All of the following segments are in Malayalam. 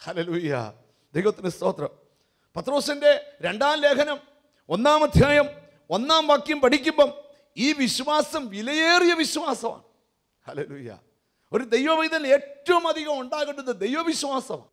ഹലലൂയ ദൈവത്തിന് സ്തോത്രം പത്രോസിന്റെ രണ്ടാം ലേഖനം ഒന്നാം അധ്യായം ഒന്നാം വാക്യം പഠിക്കുമ്പം ഈ വിശ്വാസം വിലയേറിയ വിശ്വാസമാണ് ഹലലൂയ ഒരു ദൈവവൈതൽ ഏറ്റവും അധികം ഉണ്ടാകേണ്ടത് ദൈവവിശ്വാസമാണ്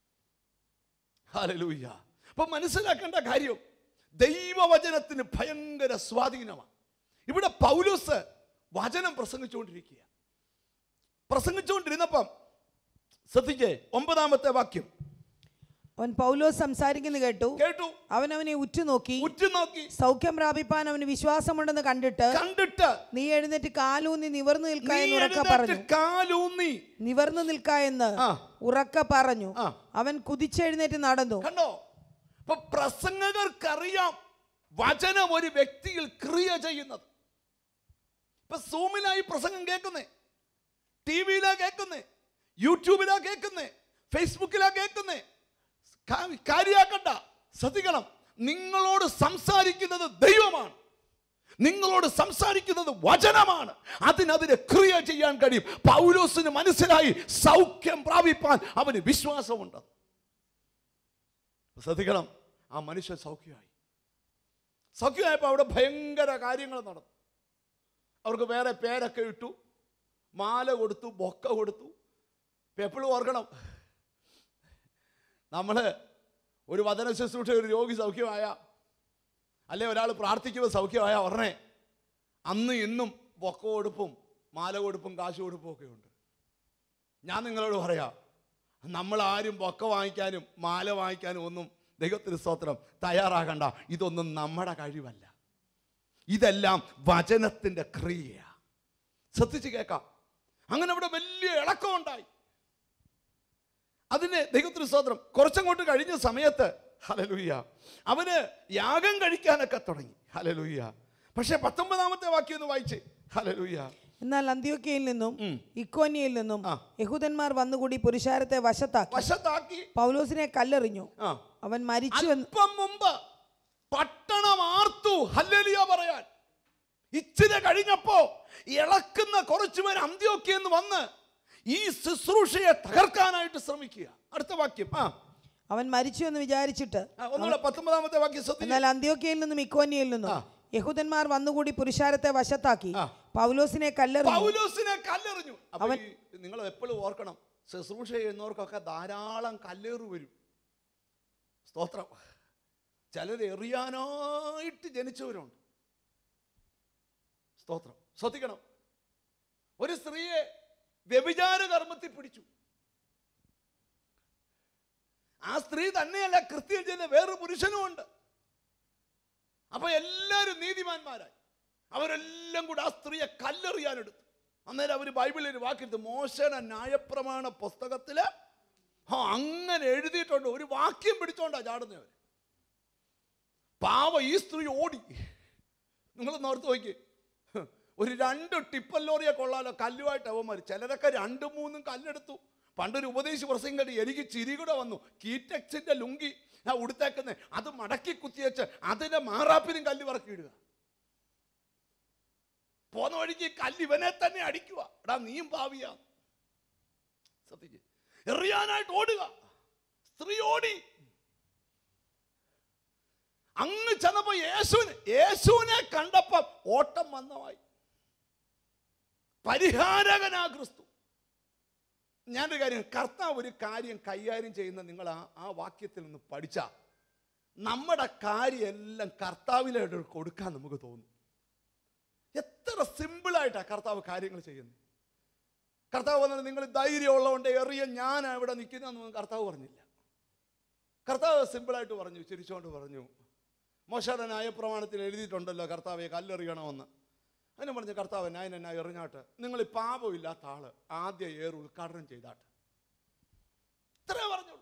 ഹലലൂയ അപ്പൊ മനസ്സിലാക്കേണ്ട കാര്യം ദൈവവചനത്തിന് ഭയങ്കര സ്വാധീനമാണ് ഇവിടെ പൗലോസ് വചനം പ്രസംഗിച്ചുകൊണ്ടിരിക്കുക പ്രസംഗിച്ചുകൊണ്ടിരുന്നപ്പം ശ്രദ്ധിക്കേ ഒമ്പതാമത്തെ വാക്യം അവൻ പൗലോസ് സംസാരിക്കുന്നു കേട്ടു കേട്ടു അവൻ അവനെ ഉറ്റുനോക്കി ഉറ്റുനോക്കി സൗഖ്യം പ്രാപിപ്പാൻ അവന് വിശ്വാസമുണ്ടെന്ന് കണ്ടിട്ട് കണ്ടിട്ട് നീ എഴുന്നേറ്റ് കാലൂന്നി നിവർന്നു നിൽക്ക നീ എന്ന് ഉറക്ക എഴുന്നേറ്റ് പറഞ്ഞു കാലൂന്നി നിവർന്നു നിൽക്ക എന്ന് ആ. ഉറക്ക പറഞ്ഞു ആ. അവൻ കുതിച്ചെഴുന്നേറ്റ് നടന്നു കണ്ടോ അപ്പൊ പ്രസംഗകർക്കറിയാം വചനം ഒരു വ്യക്തിയിൽ ക്രിയ ചെയ്യുന്നത് ഇപ്പൊ സൂമിലായി പ്രസംഗം കേൾക്കുന്നേ ടി വിയിലാ കേൾക്കുന്നേ യൂട്യൂബിലാ കേൾക്കുന്നേ ഫേസ്ബുക്കിലാ കേൾക്കുന്നേ കാ- കാര്യാക്കണ്ട ശ്രദ്ധിക്കണം നിങ്ങളോട് സംസാരിക്കുന്നത് ദൈവമാണ് നിങ്ങളോട് സംസാരിക്കുന്നത് വചനമാണ് അതിനതിന് ക്രിയ ചെയ്യാൻ കഴിയും പൗലോസിന് മനസ്സിലായി സൗഖ്യം പ്രാപിപ്പാൻ അവന് വിശ്വാസമുണ്ട് ശ്രദ്ധിക്കണം ആ മനുഷ്യൻ സൗഖ്യമായി സൗഖ്യമായപ്പോൾ അവിടെ ഭയങ്കര കാര്യങ്ങൾ നടന്നു അവർക്ക് വേറെ പേരൊക്കെ ഇട്ടു മാല കൊടുത്തു ബൊക്ക കൊടുത്തു ഇപ്പം എപ്പോഴും ഓർക്കണം നമ്മൾ ഒരു വചന ശുശ്രൂഷ ഒരു രോഗി സൗഖ്യമായ അല്ലെ ഒരാൾ പ്രാർത്ഥിക്കുമ്പോൾ സൗഖ്യമായ ഉടനെ അന്ന് ഇന്നും ബൊക്ക കൊടുപ്പും മാല കൊടുപ്പും കാശ് കൊടുപ്പും ഒക്കെ ഉണ്ട് ഞാൻ നിങ്ങളോട് പറയാം നമ്മൾ ആരും ബൊക്ക വാങ്ങിക്കാനും മാല വാങ്ങിക്കാനും ഒന്നും ദൈവത്തിന് സ്തോത്രം തയ്യാറാകണ്ട ഇതൊന്നും നമ്മുടെ കഴിവല്ല ഇതെല്ലാം വചനത്തിൻ്റെ ക്രിയ ശ്രദ്ധിച്ച് കേൾക്കാം അങ്ങനെ അവിടെ വലിയ ഇളക്കം ഉണ്ടായി അതിന് ദൈവത്തിന് സ്തോത്രം കുറച്ചങ്ങോട്ട് കഴിഞ്ഞ സമയത്ത് ഹലലുയ്യ അവന് യാഗം കഴിക്കാനൊക്കെ തുടങ്ങി ഹലലുയ്യ പക്ഷേ പത്തൊമ്പതാമത്തെ വാക്യം ഒന്ന് വായിച്ചേ ഹലലുയ്യ എന്നാൽ അന്ത്യോക്കയിൽ നിന്നും ഉം. ഇക്കോനിയയിൽ നിന്നും ആ. യഹൂദന്മാർ വന്നുകൂടി പുരുഷാരത്തെ വശത്താക്കി വശത്താക്കി പൗലോസിനെ കല്ലെറിഞ്ഞു ആ അവൻ മരിച്ചു എന്ന് അല്പം മുമ്പ് പട്ടണം ആർത്തു ഹല്ലേലൂയ പറയാൻ ഇച്ചിരി കഴിഞ്ഞപ്പോ ഇളക്കുന്ന കുറച്ചുപേർ അന്ത്യോക്കിയെന്ന് വന്ന് ഈ ശുശ്രൂഷയെ തകർക്കാനായിട്ട് ശ്രമിക്കുക അടുത്ത വാക്യം ആ അവൻ മരിച്ചു എന്ന് വിചാരിച്ചിട്ട് ആ, ഒന്നുകൂടെ പത്തൊമ്പതാമത്തെ വാക്യം ശ്രദ്ധിക്കുക എന്നാൽ അന്ത്യോക്കയിൽ നിന്നും ഇക്കോനിയയിൽ നിന്നും ആ. യഹൂദന്മാർ വന്നുകൂടി പുരുഷാരത്തെ വശത്താക്കി ആ. പൗലോസിനെ കല്ലെറിഞ്ഞു പൗലോസിനെ കല്ലെറിഞ്ഞു അപ്പൊ ഈ നിങ്ങൾ എപ്പോഴും ഓർക്കണം ശുശ്രൂഷ ചെയ്യുന്നവർക്കൊക്കെ ധാരാളം കല്ലേറ് വരും സ്തോത്രം ചിലർ എറിയാനായിട്ട് ജനിച്ചവരുണ്ട് സ്തോത്രം ശ്രദ്ധിക്കണം ഒരു സ്ത്രീയെ വ്യഭിചാര കർമ്മത്തിൽ പിടിച്ചു ആ സ്ത്രീ തന്നെയല്ല കൃത്യം ചെയ്യുന്ന വേറൊരു പുരുഷനും ഉണ്ട് അപ്പൊ എല്ലാവരും നീതിമാന്മാരായി അവരെല്ലാം കൂടെ ആ സ്ത്രീയെ കല്ലെറിയാനെടുത്തു അന്നേരം അവർ ബൈബിളിൽ ഒരു വാക്കെടുത്ത് മോശന ന്യായപ്രമാണ പുസ്തകത്തില് ആ അങ്ങനെ എഴുതിയിട്ടുണ്ട് ഒരു വാക്യം പിടിച്ചോണ്ടാ ചാടുന്നവർ പാവ ഈ സ്ത്രീ ഓടി നിങ്ങൾ ഓർത്ത് നോക്കി ഒരു രണ്ട് ടിപ്പർ ലോറിയെ കൊള്ളാലോ കല്ലുമായിട്ട് അവന്മാർ ചിലരൊക്കെ രണ്ടും മൂന്നും കല്ലെടുത്തു പണ്ടൊരു ഉപദേശി പ്രസംഗം കണ്ടി എനിക്ക് ചിരി കൂടെ വന്നു കീറ്റക്സിന്റെ ലുങ്കി ഞാൻ ഉടുത്തേക്കുന്നത് അത് മടക്കി കുത്തിവെച്ച് അതിന്റെ മാറാപ്പിനും കല്ല് പറക്കിയിടുക പോന്ന വഴിക്ക് ഈ കല്ല് ഇവനെ തന്നെ അടിക്കുക എടാ നീയും പാവിയാ സത്യക്ക് എറിയാനായിട്ട് ഓടുക സ്ത്രീ ഓടി അങ്ങ് ചെന്നപ്പോ യേശുവിന് യേശുവിനെ കണ്ടപ്പം ഓട്ടം വന്നമായി പരിഹാരകനാ ക്രിസ്തു ഞാനൊരു കാര്യം കർത്താവ് ഒരു കാര്യം കൈകാര്യം ചെയ്യുന്ന നിങ്ങൾ ആ ആ വാക്യത്തിൽ നിന്ന് പഠിച്ച നമ്മുടെ കാര്യമെല്ലാം കർത്താവിലോട്ട് കൊടുക്കാൻ നമുക്ക് തോന്നും എത്ര സിമ്പിളായിട്ടാണ് കർത്താവ് കാര്യങ്ങൾ ചെയ്യുന്നത് കർത്താവ് പറഞ്ഞത് നിങ്ങൾ ധൈര്യമുള്ളതുകൊണ്ട് എറിയ ഞാൻ ഇവിടെ നിൽക്കുന്നതെന്ന് കർത്താവ് പറഞ്ഞില്ല കർത്താവ് സിമ്പിളായിട്ട് പറഞ്ഞു ചിരിച്ചുകൊണ്ട് പറഞ്ഞു മോശയുടെ ന്യായപ്രമാണത്തിൽ എഴുതിയിട്ടുണ്ടല്ലോ കർത്താവെ കല്ലെറിയണമെന്ന് അതിന് പറഞ്ഞു കർത്താവ് ഞാൻ എന്നെ എറിഞ്ഞാട്ട് നിങ്ങൾ ഈ പാപമില്ലാത്ത ആള് ആദ്യ ഏറ് ഉദ്ഘാടനം ചെയ്താട്ട് ഇത്രേ പറഞ്ഞുള്ളൂ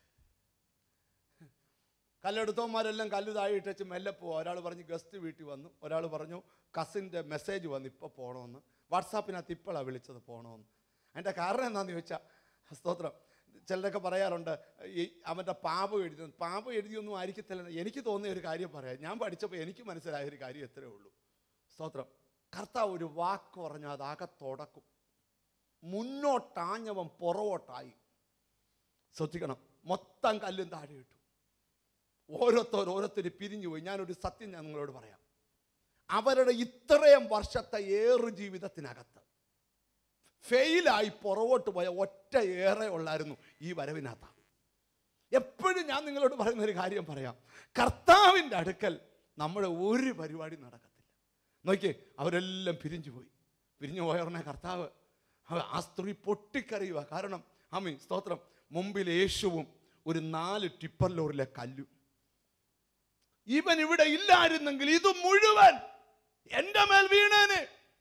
കല്ലെടുത്തവന്മാരെല്ലാം കല്ല് താഴെ ഇട്ടേച്ച് മെല്ലെ പോവാ ഒരാൾ പറഞ്ഞ് ഗസ്റ്റ് വീട്ടിൽ വന്നു ഒരാൾ പറഞ്ഞു കസിൻ്റെ മെസ്സേജ് വന്നു ഇപ്പോൾ പോകണമെന്ന് വാട്സാപ്പിനകത്ത് ഇപ്പോഴാണ് വിളിച്ചത് പോകണമെന്ന് അതിൻ്റെ കാരണം എന്താണെന്ന് ചോദിച്ചാൽ സ്തോത്രം ചിലരൊക്കെ പറയാറുണ്ട് ഈ അവൻ്റെ പാപം എഴുതി പാപം എഴുതിയൊന്നും ആയിരിക്കത്തില്ല എനിക്ക് തോന്നിയ ഒരു കാര്യം പറയാം ഞാൻ പഠിച്ചപ്പോൾ എനിക്ക് മനസ്സിലായ ഒരു കാര്യം എത്രയേ ഉള്ളൂ സ്തോത്രം കർത്താവ് ഒരു വാക്ക് പറഞ്ഞാൽ അതാകെ തുടക്കും മുന്നോട്ടാഞ്ഞവൻ പുറകോട്ടായി ശ്രദ്ധിക്കണം മൊത്തം കല്ലും താഴെ ഇട്ടു ഓരോരുത്തർ ഓരോരുത്തർ പിരിഞ്ഞു പോയി ഞാനൊരു സത്യം ഞാൻ നിങ്ങളോട് പറയാം അവരുടെ ഇത്രയും വർഷത്തെ ഏറു ജീവിതത്തിനകത്ത് ഫെയിലായി പുറകോട്ട് പോയ ഒറ്റ ഏറെ ഉള്ളായിരുന്നു ഈ വരവിനകത്ത് എപ്പോഴും ഞാൻ നിങ്ങളോട് പറയുന്ന ഒരു കാര്യം പറയാം കർത്താവിൻ്റെ അടുക്കൽ നമ്മുടെ ഒരു പരിപാടി നടക്കത്തില്ല നോക്കിയേ അവരെല്ലാം പിരിഞ്ഞു പോയി പിരിഞ്ഞു പോയ ഉടനെ കർത്താവ് അവ- ആ സ്ത്രീ പൊട്ടിക്കരയുക കാരണം ആമി സ്തോത്രം മുമ്പിൽ യേശുവും ഒരു നാല് ടിപ്പർ ലോറിലെ കല്ലും ഇവൻ ഇവിടെ ഇല്ലായിരുന്നെങ്കിൽ ഇത് മുഴുവൻ എന്റെ മേൽ വീണേനെ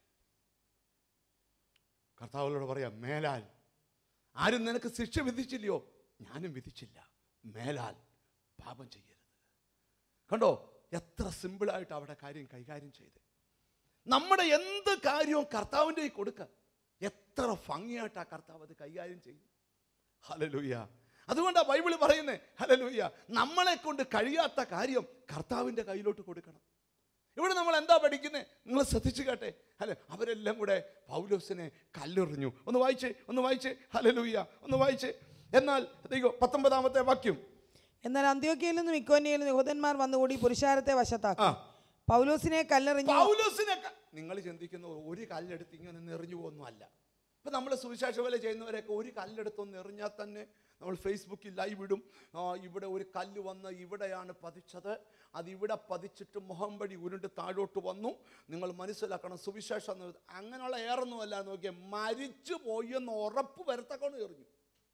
കർത്താവിനോട് പറയാം മേലാൽ ആരും നിനക്ക് ശിക്ഷ വിധിച്ചില്ലയോ ഞാനും വിധിച്ചില്ല മേലാൽ പാപം ചെയ്യരുത് കണ്ടോ എത്ര സിമ്പിളായിട്ട് അവിടെ കാര്യം കൈകാര്യം ചെയ്ത് നമ്മുടെ എന്ത് കാര്യവും കർത്താവിൻ്റെ കയ്യിൽ കൊടുക്കുക എത്ര ഭംഗിയായിട്ട് ആ കർത്താവ് അത് കൈകാര്യം ചെയ്യും ഹലലൂയ അതുകൊണ്ടാണ് ബൈബിൾ പറയുന്നത് ഹലലൂയ നമ്മളെ കൊണ്ട് കഴിയാത്ത കാര്യം കർത്താവിൻ്റെ കയ്യിലോട്ട് കൊടുക്കണം ഇവിടെ നമ്മൾ എന്താ പഠിക്കുന്നത് നിങ്ങൾ ശ്രദ്ധിച്ചു കേട്ടെ അല്ലെ അവരെല്ലാം കൂടെ പൗലോസിനെ കല്ലെറിഞ്ഞു ഒന്ന് വായിച്ചേ ഒന്ന് വായിച്ചേ ഹലലൂയ ഒന്ന് വായിച്ചേ എന്നാൽ ദൈവം പത്തൊമ്പതാമത്തെ വാക്യം എന്നാൽ അന്ത്യോക്കയിൽ നിന്നും ഇക്കോന്യയിൽ നിന്നും യഹൂദന്മാർ വന്നുകൂടി പുരുഷാരത്തെ വശത്താക്കി ആ പൗലോസിനെ കല്ലെറിഞ്ഞു പൗലോസിനെ ക- നിങ്ങൾ ചിന്തിക്കുന്ന ഒരു കല്ലെടുത്ത് ഇങ്ങനെ എറിഞ്ഞു പോകുന്നതല്ല ഇപ്പം നമ്മൾ സുവിശേഷ വേല ചെയ്യുന്നവരൊക്കെ ഒരു കല്ലെടുത്തൊന്ന് എറിഞ്ഞാൽ തന്നെ നമ്മൾ ഫേസ്ബുക്കിൽ ലൈവ് ഇടും ആ, ഇവിടെ ഒരു കല്ല് വന്ന് ഇവിടെയാണ് പതിച്ചത് അത് ഇവിടെ പതിച്ചിട്ട് മുഖം വഴി ഉരുണ്ട് താഴോട്ട് വന്നു നിങ്ങൾ മനസ്സിലാക്കണം സുവിശേഷം എന്ന് പറയുന്നത് അങ്ങനെയുള്ള ഏറൊന്നുമല്ല നോക്കിയ മരിച്ചു പോയി എന്ന് ഉറപ്പ് വരത്തക്കൊണ്ട് എറിഞ്ഞു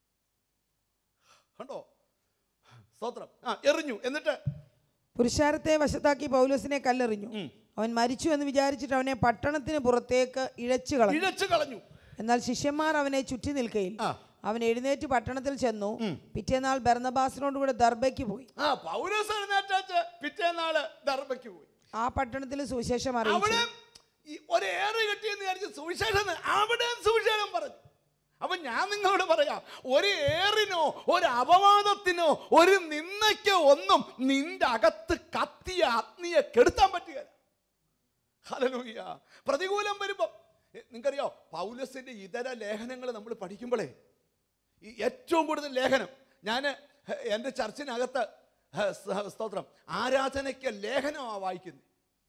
കണ്ടോ സ്തോത്രം ആ എറിഞ്ഞു എന്നിട്ട് പുരുഷാരത്തെ വശത്താക്കി പൗലോസിനെ കല്ലെറിഞ്ഞു ഉം. അവൻ മരിച്ചു എന്ന് വിചാരിച്ചിട്ട് അവനെ പട്ടണത്തിന് പുറത്തേക്ക് ഇഴച്ചു കളഞ്ഞു ഇഴച്ചു കളഞ്ഞു എന്നാൽ ശിഷ്യന്മാർ അവനെ ചുറ്റി നിൽക്കയിൽ ആ. അവൻ എഴുന്നേറ്റ് പട്ടണത്തിൽ ചെന്നു പിറ്റേന്നാൾ ബർന്നബാസിനോട് കൂടെ ദർബയ്ക്ക് പോയി ആ പൗരസ് എഴുന്നേറ്റാച്ച് പിറ്റേന്നാള് ദർബയ്ക്ക് പോയി ആ പട്ടണത്തിൽ സുവിശേഷം അറിയിച്ചു അവിടെ ഈ ഒരേറെ കിട്ടിയെന്ന് വിചാരിച്ച് സുവിശേഷം ന്ന് അവിടെ സുവിശേഷം പറഞ്ഞു അപ്പൊ ഞാൻ നിങ്ങളോട് പറയാം ഒരു ഏറിനോ ഒരു അപവാദത്തിനോ ഒരു നിന്നയ്ക്കോ ഒന്നും നിന്റെ അകത്ത് കത്തിയ അഗ്നിയെ കെടുത്താൻ പറ്റുകയില്ല ഹലലൂയ പ്രതികൂലം വരുമ്പോ എ, നിങ്ങൾക്കറിയോ പൗലസിന്റെ ഇതര ലേഖനങ്ങൾ നമ്മൾ പഠിക്കുമ്പോഴേ ഈ ഏറ്റവും കൂടുതൽ ലേഖനം ഞാൻ എൻ്റെ ചർച്ചിനകത്ത് ഹ, സ- സ്തോത്രം ആരാധനയ്ക്ക് ലേഖനമാണ് വായിക്കുന്നത്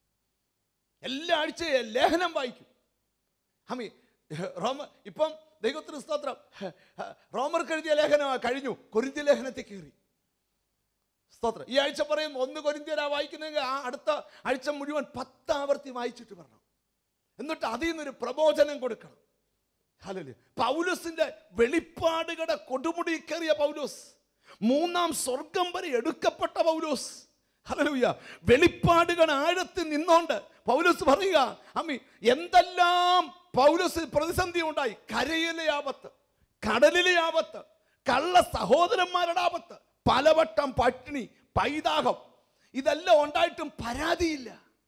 എല്ലാ ആഴ്ചയും ലേഖനം വായിക്കും ഹമി റോമ ഇപ്പം ദൈവത്തിന് സ്തോത്രം റോമർക്ക് എഴുതിയ ലേഖനമാണ് കഴിഞ്ഞു കൊരിന്ത്യ ലേഖനത്തിൽ കയറി സ്തോത്രം ഈ ആഴ്ച പറയും ഒന്ന് കൊരിന്ത്യരാ വായിക്കുന്നെങ്കിൽ ആ അടുത്ത ആഴ്ച മുഴുവൻ പത്താവർത്തി വായിച്ചിട്ട് വരണം എന്നിട്ട് അതിൽ നിന്നൊരു പ്രബോധനം കൊടുക്കണം ഹല്ലേലൂയ. പൗലോസിന്റെ വെളിപ്പാടുകളുടെ കൊടുമുടി കയറിയ പൗലോസ് മൂന്നാം സ്വർഗം വരെ എടുക്കപ്പെട്ട പൗലോസ് ഹല്ലേലൂയ വെളിപ്പാടുകൾ ആഴത്തിൽ നിന്നോണ്ട് പൗലോസ് പറയുക അമ്മി എന്തെല്ലാം പൗലോസ് പ്രതിസന്ധി ഉണ്ടായി കരയിലെ ആപത്ത് കടലിലെ ആപത്ത് കള്ള സഹോദരന്മാരുടെ ആപത്ത് പലവട്ടം പട്ടിണി പൈതാഹം ഇതെല്ലാം ഉണ്ടായിട്ടും പരാതിയില്ല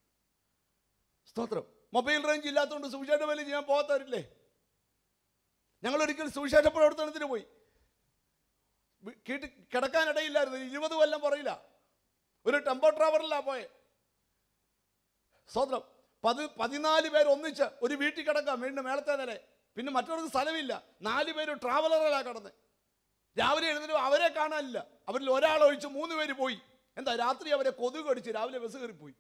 സ്തോത്രം മൊബൈൽ റേഞ്ച് ഇല്ലാത്തതുകൊണ്ട് സുവിശേഷ വേല ചെയ്യാൻ പോകാത്തവരില്ലേ ഞങ്ങൾ ഒരിക്കൽ സുവിശേഷ പ്രവർത്തനത്തിന് പോയി വി- വീട്ടിൽ കിടക്കാനിടയില്ലായിരുന്നു ഇരുപത് കൊല്ലം പറയില്ല ഒരു ടെമ്പോ ട്രാവലറിലാണ് പോയെ സ്വതന്ത്രം പതി പതിനാല് പേര് ഒന്നിച്ച് ഒരു വീട്ടിൽ കിടക്കാം വീണ്ടും മേളത്തെ നില പിന്നെ മറ്റവർക്ക് സ്ഥലമില്ല നാല് പേര് ട്രാവലറിലാണ് കിടന്നത് രാവിലെ എഴുന്നേറ്റ് അവരെ കാണാനില്ല അവരിൽ ഒരാൾ ഒഴിച്ച് മൂന്ന് പേര് പോയി എന്താ രാത്രി അവരെ കൊതുക് അടിച്ച് രാവിലെ ബസ് കയറി പോയി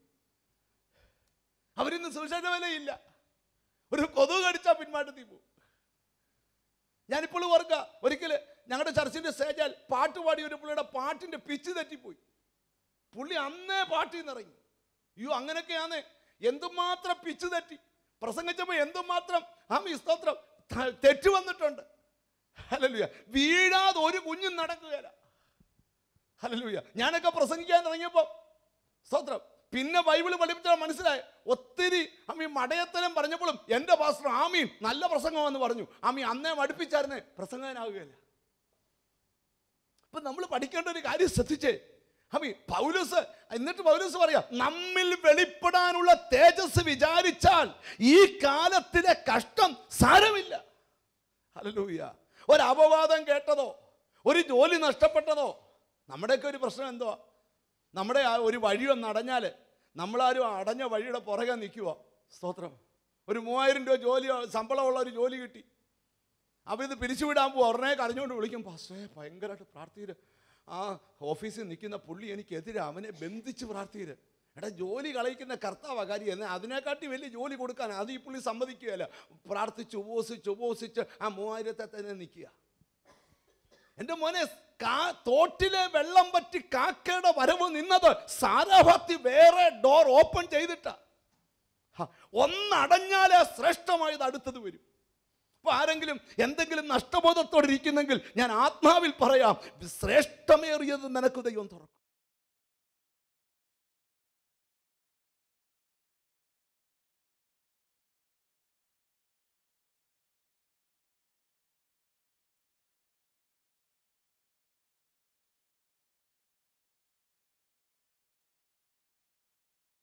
അവരിന്ന് സുവിശേഷ വിലയില്ല ഒരു കൊതുക് അടിച്ചാൽ പിന്മാറ്റത്തിൽ പോകും ഞാനിപ്പോൾ ഓർക്കുക ഒരിക്കൽ ഞങ്ങളുടെ ചർച്ചിന്റെ സ്റ്റേജിൽ പാട്ട് പാടി ഒരു പുള്ളിയുടെ പാട്ടിന്റെ പിച്ച് തെറ്റിപ്പോയി പുള്ളി അന്നേ പാട്ടിൽ നിന്ന് ഇറങ്ങി അയ്യോ അങ്ങനെയൊക്കെയാണ് എന്തുമാത്രം പിച്ച് തെറ്റി പ്രസംഗിച്ചപ്പോൾ എന്തുമാത്രം ആ സ്തോത്രം ത- തെറ്റ് വന്നിട്ടുണ്ട് ഹലലുയ വീഴാതെ ഒരു കുഞ്ഞും നടക്കുകയില്ല ഹലലുയ ഞാനൊക്കെ പ്രസംഗിക്കാൻ ഇറങ്ങിയപ്പോൾ സ്തോത്രം പിന്നെ ബൈബിൾ പഠിപ്പിച്ചാൽ മനസ്സിലായി ഒത്തിരി അമ്മി മടയത്തരം പറഞ്ഞപ്പോഴും എൻ്റെ പാസ്റ്റർ ആമീൻ നല്ല പ്രസംഗമെന്ന് പറഞ്ഞു ആമി അന്നേ മടുപ്പിച്ചായിരുന്നേ പ്രസംഗനാവുകയില്ല ഇപ്പൊ നമ്മൾ പഠിക്കേണ്ട ഒരു കാര്യം ശ്രദ്ധിച്ചേ അമ്മി പൗലൂസ് എന്നിട്ട് പൗലൂസ് പറയാ നമ്മിൽ വെളിപ്പെടാനുള്ള തേജസ് വിചാരിച്ചാൽ ഈ കാലത്തിലെ കഷ്ടം സാരമില്ല ഹല്ലേലൂയ ഒരു അപവാദം കേട്ടതോ ഒരു ജോലി നഷ്ടപ്പെട്ടതോ നമ്മുടെയൊക്കെ ഒരു പ്രശ്നം എന്തുവാ നമ്മുടെ ആ ഒരു വഴി ഒന്ന് അടഞ്ഞാൽ നമ്മളാരും ആ അടഞ്ഞ വഴിയുടെ പുറകെ നിൽക്കുക സ്തോത്രം ഒരു മൂവായിരം രൂപ ജോലി ശമ്പളമുള്ള ഒരു ജോലി കിട്ടി അപ്പോൾ ഇത് പിരിച്ചുവിടാൻ പോകും ഉടനെ കരഞ്ഞുകൊണ്ട് വിളിക്കും പാസ്റ്റേ ഭയങ്കരമായിട്ട് പ്രാർത്ഥിച്ചിട്ട് ആ ഓഫീസിൽ നിൽക്കുന്ന പുള്ളി എനിക്കെതിരെ അവനെ ബന്ധിച്ച് പ്രാർത്ഥിക്കരുത് എടാ ജോലി കളയിക്കുന്ന കർത്താവാ കാര്യം എന്നാൽ അതിനെക്കാട്ടി വലിയ ജോലി കൊടുക്കാൻ അത് ഈ പുള്ളി സമ്മതിക്കുകയല്ല പ്രാർത്ഥിച്ച് ഉപവസിച്ച് ഉപവസിച്ച് ആ മൂവായിരത്തെ തന്നെ നിൽക്കുക എൻ്റെ മോനെ കാ തോട്ടിലെ വെള്ളം പറ്റി കാക്കയുടെ വരവ് നിന്നത് സാരാഭക്തി വേറെ ഡോർ ഓപ്പൺ ചെയ്തിട്ടാ ഹ, ഒന്നടഞ്ഞാലേ ശ്രേഷ്ഠമായത് അടുത്തത് വരും അപ്പൊ ആരെങ്കിലും എന്തെങ്കിലും നഷ്ടബോധത്തോടെ ഇരിക്കുന്നെങ്കിൽ ഞാൻ ആത്മാവിൽ പറയാം ശ്രേഷ്ഠമേറിയത് നിനക്ക് ദൈവം തുറക്കും